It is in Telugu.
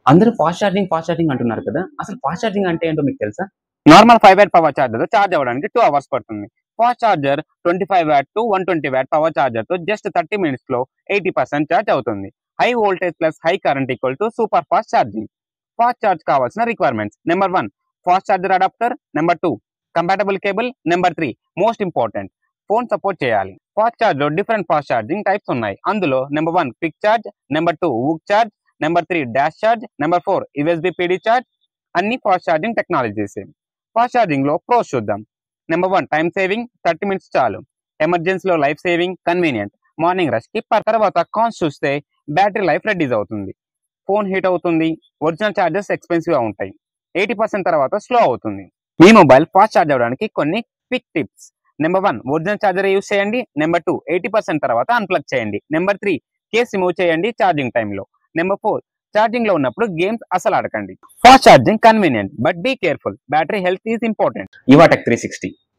అందరూ ఫాస్ట్ ఛార్జింగ్ ఫాస్ట్ ఛార్జింగ్ అంటున్నారు కదా అసలు ఫాస్ట్ ఛార్జింగ్ అంటే ఏంటో మీకు తెలుసా normal five watt power charger charge అవ్వడానికి టూ అవర్స్ పడుతుంది fast charger twenty five watt to one twenty watt power charger తో జస్ట్ థర్టీ మినిట్స్ లో ఎయిటీ పర్సెంట్ ఛార్జ్ అవుతుంది high voltage plus high current equal to super fast charging fast charge కావాల్సిన requirements number one fast charger adapter number two compatible cable number three most important phone support చేయాలి ఫాస్ట్ ఛార్జ్ లో డిఫరెంట్ ఫాస్ట్ ఛార్జింగ్ టైప్స్ ఉన్నాయి అందులో number one quick charge number two VOOC charge number three dash charge number four USB PD charge అన్ని fast charging technologies fast charging లో ప్రోస్ చూద్దాం number one time saving thirty minutes చాలు ఎమర్జెన్సీలో life saving convenient morning rush కి పర్ తర్వాత కాన్స్ చూస్తే బ్యాటరీ లైఫ్ రెడ్యూస్ అవుతుంది ఫోన్ హీట్ అవుతుంది ఒరిజినల్ ఛార్జెస్ ఎక్స్పెన్సివ్ గా ఉంటాయి ఎయిటీ పర్సెంట్ తర్వాత స్లో అవుతుంది మీ మొబైల్ ఫాస్ట్ ఛార్జ్ అవ్వడానికి కొన్ని quick tips number one original charger use చేయండి నెంబర్ టూ ఎయిటీ పర్సెంట్ తర్వాత అన్ప్లగ్ చేయండి నెంబర్ త్రీ కేస్ రిమూవ్ చేయండి ఛార్జింగ్ టైంలో నెంబర్ ఫోర్ ఛార్జింగ్ లో ఉన్నప్పుడు గేమ్స్ అసలు ఆడకండి fast charging convenient but be careful battery health is important Yuva tech three sixty